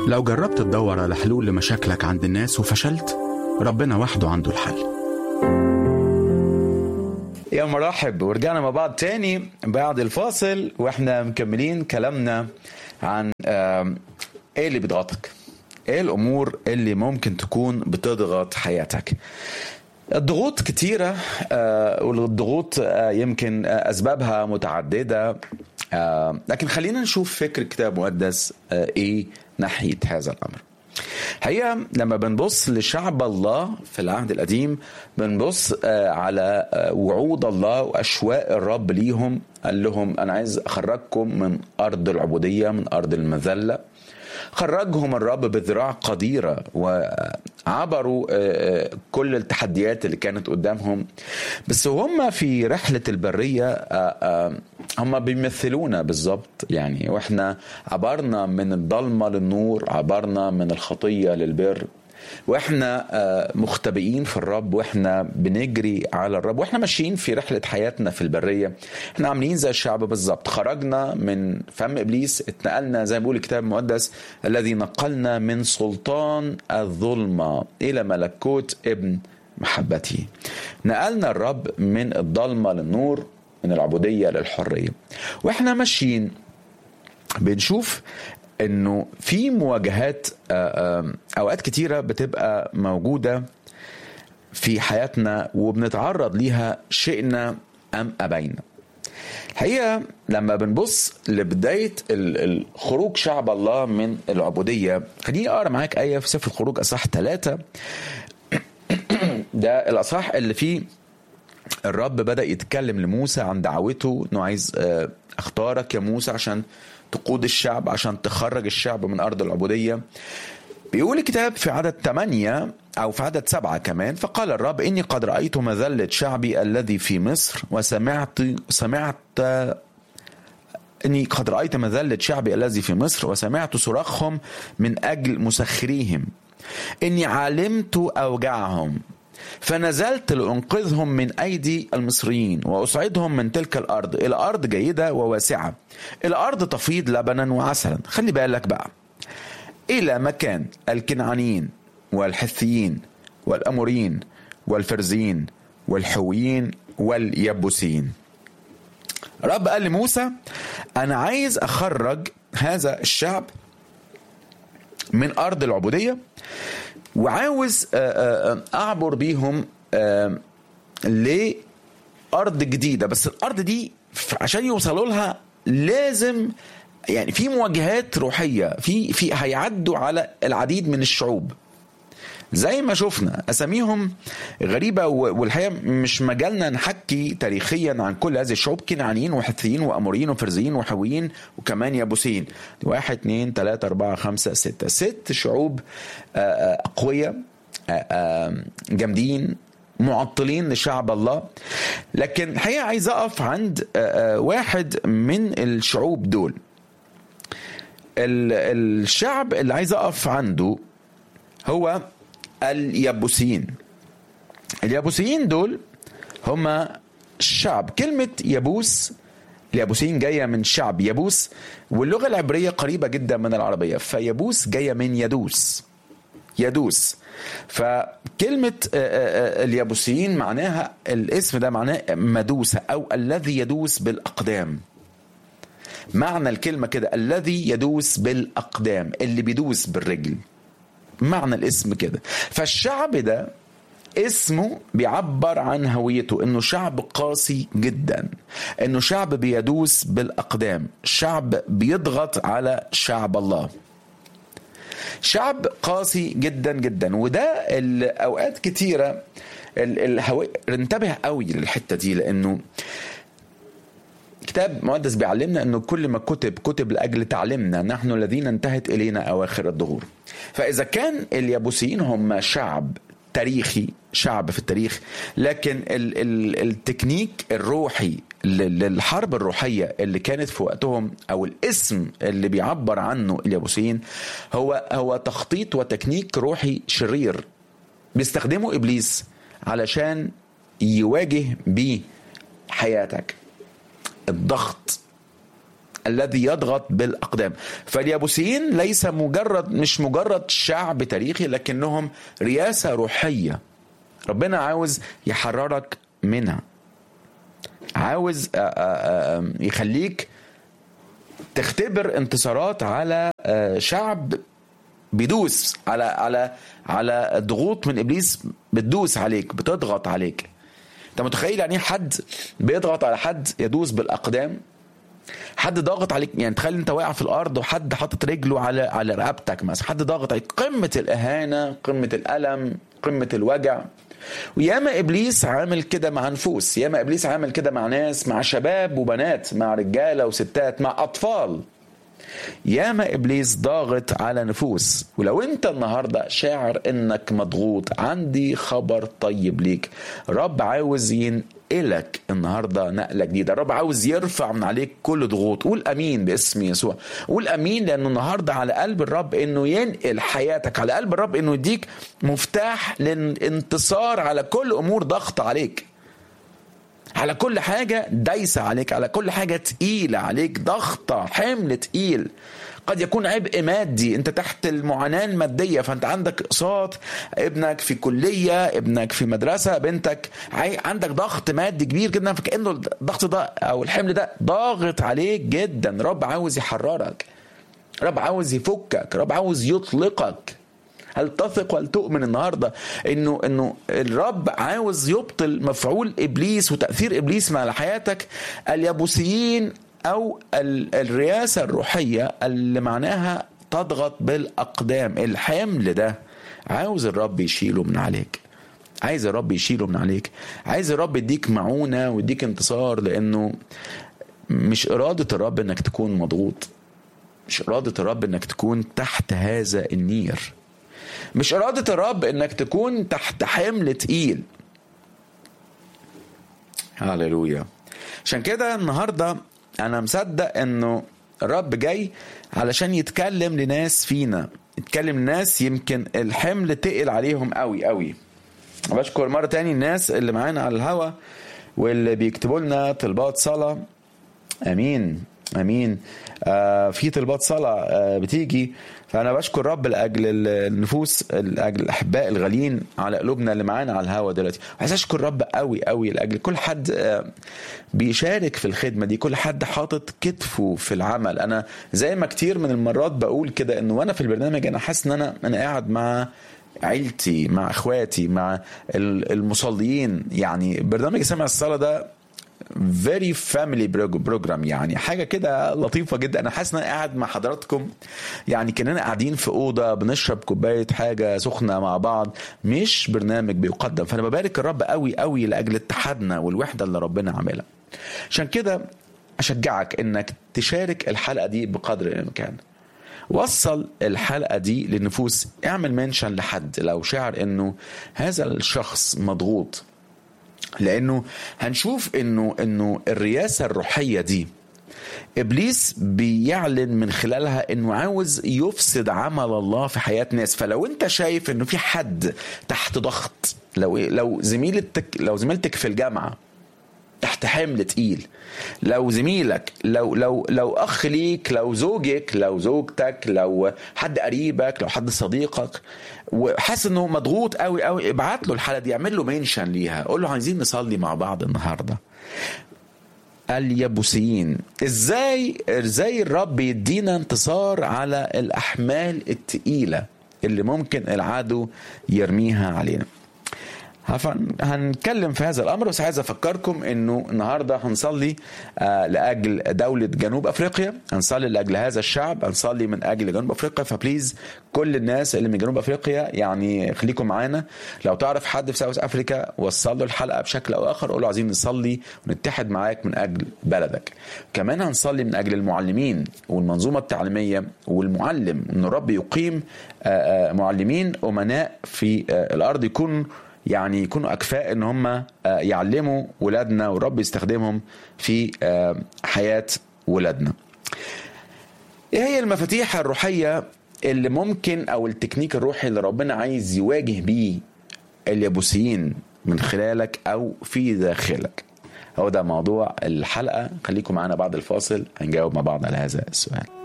لو جربت تدور على حلول لمشاكلك عند الناس وفشلت ربنا وحده عنده الحل يا مرحب ورجعنا مع بعض تاني بعد الفاصل واحنا مكملين كلامنا عن آم، ايه اللي بيضغطك ايه الامور اللي ممكن تكون بتضغط حياتك الضغوط كتيرة آه، والضغوط آه، يمكن آه، أسبابها متعددة آه، لكن خلينا نشوف فكر الكتاب المقدس آه، إيه ناحية هذا الأمر هي لما بنبص لشعب الله في العهد القديم بنبص آه، على آه، وعود الله واشواق الرب ليهم قال لهم انا عايز اخرجكم من ارض العبوديه من ارض المذله خرجهم الرب بذراع قديرة وعبروا آه، آه، كل التحديات اللي كانت قدامهم بس هم في رحلة البرية آه، آه، هم بيمثلونا بالظبط يعني واحنا عبرنا من الضلمة للنور عبرنا من الخطية للبر واحنا آه، مختبئين في الرب واحنا بنجري على الرب واحنا ماشيين في رحله حياتنا في البريه احنا عاملين زي الشعب بالظبط خرجنا من فم ابليس اتنقلنا زي ما بيقول الكتاب المقدس الذي نقلنا من سلطان الظلمه الى ملكوت ابن محبته نقلنا الرب من الضلمه للنور من العبوديه للحريه واحنا ماشيين بنشوف انه في مواجهات آه، آه، اوقات كتيره بتبقى موجوده في حياتنا وبنتعرض ليها شئنا ام ابينا الحقيقه لما بنبص لبدايه ال- الخروج شعب الله من العبوديه خليني اقرا معاك ايه في سفر الخروج اصحاح ثلاثة ده الاصحاح اللي فيه الرب بدأ يتكلم لموسى عن دعوته انه عايز آه، اختارك يا موسى عشان تقود الشعب عشان تخرج الشعب من ارض العبودية بيقول الكتاب في عدد ثمانية أو في عدد سبعة كمان فقال الرب إني قد رأيت مذلة شعبي الذي في مصر وسمعت سمعت إني قد رأيت مذلة شعبي الذي في مصر وسمعت صراخهم من أجل مسخريهم إني علمت أوجاعهم فنزلت لأنقذهم من أيدي المصريين وأصعدهم من تلك الأرض إلى أرض جيدة وواسعة إلى أرض تفيض لبنا وعسلا خلي بالك بقى إلى مكان الكنعانيين والحثيين والأموريين والفرزيين والحويين واليبوسيين رب قال لموسى أنا عايز أخرج هذا الشعب من أرض العبودية وعاوز آه، آه، آه، أعبر بيهم آه، لأرض جديدة بس الأرض دي ف- عشان يوصلوا لها لازم يعني في مواجهات روحية في في هيعدوا على العديد من الشعوب زي ما شفنا اساميهم غريبه و- والحقيقه مش مجالنا نحكي تاريخيا عن كل هذه الشعوب كنعانيين وحثيين واموريين وفرزيين وحويين وكمان يابوسيين واحد اتنين تلاته اربعه خمسه سته ست شعوب آه، آه، اقوياء آه، آه، جامدين معطلين لشعب الله لكن الحقيقه عايز اقف عند آه، آه، واحد من الشعوب دول ال- الشعب اللي عايز اقف عنده هو اليابوسيين اليابوسيين دول هم شعب كلمة يبوس اليابوسيين جاية من شعب يبوس واللغة العبرية قريبة جدا من العربية فيبوس جاية من يدوس يدوس فكلمة آه، آه، آه، اليابوسيين معناها الاسم ده معناه مدوسة أو الذي يدوس بالأقدام معنى الكلمة كده الذي يدوس بالأقدام اللي بيدوس بالرجل معنى الاسم كده فالشعب ده اسمه بيعبر عن هويته انه شعب قاسي جدا انه شعب بيدوس بالاقدام شعب بيضغط على شعب الله شعب قاسي جدا جدا وده الاوقات كتيره ال- الهوي... انتبه قوي للحته دي لانه كتاب مقدس بيعلمنا انه كل ما كتب كتب لاجل تعليمنا نحن الذين انتهت الينا اواخر الدهور فاذا كان اليابوسيين هم شعب تاريخي شعب في التاريخ لكن ال ال التكنيك الروحي لل- للحرب الروحيه اللي كانت في وقتهم او الاسم اللي بيعبر عنه اليابوسيين هو هو تخطيط وتكنيك روحي شرير بيستخدمه ابليس علشان يواجه بيه حياتك الضغط الذي يضغط بالاقدام فاليابوسيين ليس مجرد مش مجرد شعب تاريخي لكنهم رياسه روحيه ربنا عاوز يحررك منها عاوز آه، آه، آه، يخليك تختبر انتصارات على آه، شعب بيدوس على على على ضغوط من ابليس بتدوس عليك بتضغط عليك انت متخيل يعني ايه حد بيضغط على حد يدوس بالاقدام حد ضاغط عليك يعني تخيل انت واقع في الارض وحد حاطط رجله على على رقبتك مثلا حد ضاغط عليك قمه الاهانه قمه الالم قمه الوجع وياما ابليس عامل كده مع نفوس ياما ابليس عامل كده مع ناس مع شباب وبنات مع رجاله وستات مع اطفال ياما ابليس ضاغط على نفوس ولو انت النهارده شاعر انك مضغوط عندي خبر طيب ليك رب عاوز ينقلك النهارده نقله جديده رب عاوز يرفع من عليك كل ضغوط قول امين باسم يسوع قول امين لانه النهارده على قلب الرب انه ينقل حياتك على قلب الرب انه يديك مفتاح للانتصار على كل امور ضغط عليك على كل حاجة دايسة عليك على كل حاجة تقيلة عليك ضغطة حمل تقيل قد يكون عبء مادي انت تحت المعاناة المادية فانت عندك اقساط ابنك في كلية ابنك في مدرسة بنتك عي- عندك ضغط مادي كبير جدا فكأنه الضغط ده او الحمل ده ضاغط عليك جدا رب عاوز يحررك رب عاوز يفكك رب عاوز يطلقك هل تثق وهل تؤمن النهارده انه انه الرب عاوز يبطل مفعول ابليس وتاثير ابليس على حياتك اليابوسيين او ال- الرياسه الروحيه اللي معناها تضغط بالاقدام الحمل ده عاوز الرب يشيله من عليك عايز الرب يشيله من عليك عايز الرب يديك معونه ويديك انتصار لانه مش اراده الرب انك تكون مضغوط مش اراده الرب انك تكون تحت هذا النير مش إرادة الرب إنك تكون تحت حمل تقيل هللويا عشان كده النهاردة أنا مصدق إنه الرب جاي علشان يتكلم لناس فينا يتكلم لناس يمكن الحمل تقل عليهم قوي قوي بشكر مرة تاني الناس اللي معانا على الهوا واللي بيكتبوا لنا طلبات صلاة امين امين آه في طلبات صلاه آه بتيجي فانا بشكر رب لاجل النفوس لاجل الاحباء الغاليين على قلوبنا اللي معانا على الهوا دلوقتي عايز اشكر رب قوي قوي لاجل كل حد آه بيشارك في الخدمه دي كل حد حاطط كتفه في العمل انا زي ما كتير من المرات بقول كده انه وانا في البرنامج انا حاسس ان انا انا قاعد مع عيلتي مع اخواتي مع المصلين يعني برنامج سمع الصلاه ده فيري فاميلي بروجرام يعني حاجه كده لطيفه جدا انا حاسس ان انا قاعد مع حضراتكم يعني كاننا قاعدين في اوضه بنشرب كوبايه حاجه سخنه مع بعض مش برنامج بيقدم فانا ببارك الرب قوي قوي لاجل اتحادنا والوحده اللي ربنا عاملها عشان كده اشجعك انك تشارك الحلقه دي بقدر الامكان وصل الحلقه دي للنفوس اعمل منشن لحد لو شعر انه هذا الشخص مضغوط لانه هنشوف انه انه الرياسه الروحيه دي ابليس بيعلن من خلالها انه عاوز يفسد عمل الله في حياه ناس فلو انت شايف انه في حد تحت ضغط لو لو زميلتك لو زميلتك في الجامعه تحت حمل تقيل لو زميلك لو لو لو اخ ليك لو زوجك لو زوجتك لو حد قريبك لو حد صديقك وحاسس انه مضغوط قوي قوي ابعت له الحلقه دي اعمل له منشن ليها قول له عايزين نصلي مع بعض النهارده اليابوسيين ازاي ازاي الرب يدينا انتصار على الاحمال التقيله اللي ممكن العدو يرميها علينا هنتكلم في هذا الامر بس عايز افكركم انه النهارده هنصلي لاجل دوله جنوب افريقيا هنصلي لاجل هذا الشعب هنصلي من اجل جنوب افريقيا فبليز كل الناس اللي من جنوب افريقيا يعني خليكم معانا لو تعرف حد في ساوث افريكا وصل له الحلقه بشكل او اخر قول له عايزين نصلي ونتحد معاك من اجل بلدك كمان هنصلي من اجل المعلمين والمنظومه التعليميه والمعلم ان الرب يقيم معلمين امناء في الارض يكون يعني يكونوا اكفاء ان هم يعلموا ولادنا والرب يستخدمهم في حياه ولادنا. ايه هي المفاتيح الروحيه اللي ممكن او التكنيك الروحي اللي ربنا عايز يواجه بيه اليابوسيين من خلالك او في داخلك؟ هو ده موضوع الحلقه خليكم معانا بعد الفاصل هنجاوب مع بعض على هذا السؤال